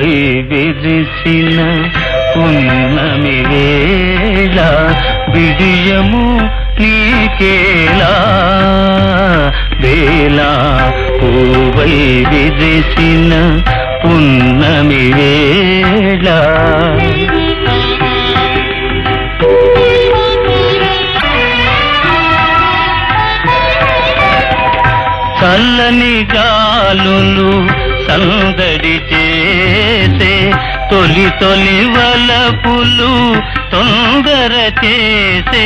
పూవై విరిసిన పున్నమి వేళ బిడియము నీకేలా వేలా పూవై విరిసిన పున్నమి వేళ చల్లని గాలులు సందడి చేసే తొలి తొలి వలపులు తొందర చేసే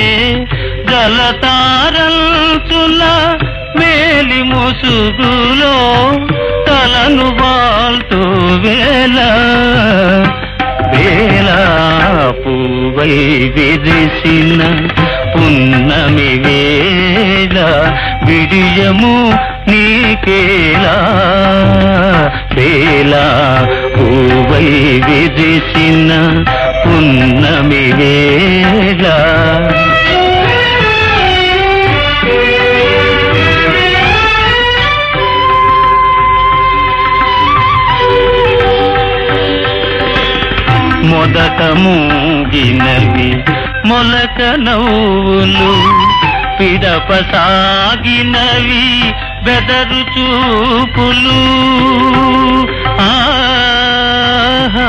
జలతారంచుల మేలి ముసుగులో తలను వాల్తూ వేల వేల పూవై విరిసిన పున్నమి వేళ విడియము నీకేలా వేళ పూవై విరిసిన పున్నమి వేళ మొదట మూగినవి మొలక నవ్వులు పిడప సాగినవి బెదరు చూపులు ఆహా,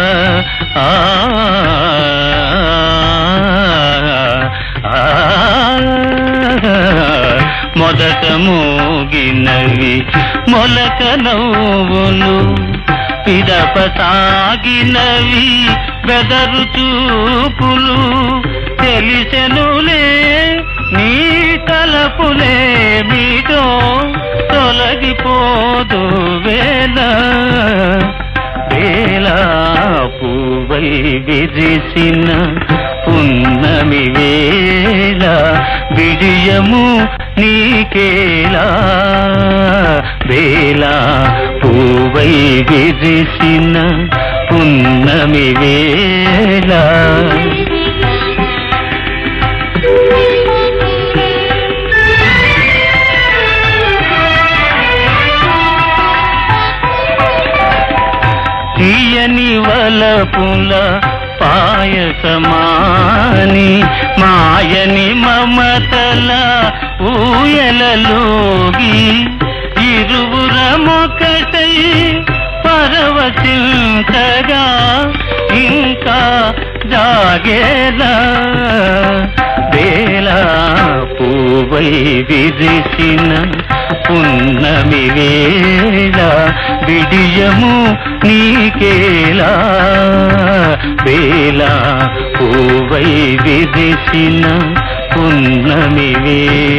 ఆహా, మొదట మూగినవి మొలక నవ్వులు పిదప సాగినవి బెదరు చూపులు తెలిసెనులే నీ తలపులే మీతో తొలగిపోదు వేల వేల పూవై విరిసిన పున్నమి వేళ విడియము నీకేలా వేళ పూవై విరిసిన పున్నమి వేళ తీయని వలపుల పాయసమాని మాయని మమతల ఊయలలోగి ఇరువురమొకటై పరవశించగా ఇంకా జాగేలా వేళ పూవై విరిసిన పున్నమి వేళ విడియము నీకేలా వేళ పూవై విరిసిన పున్నమి వేళ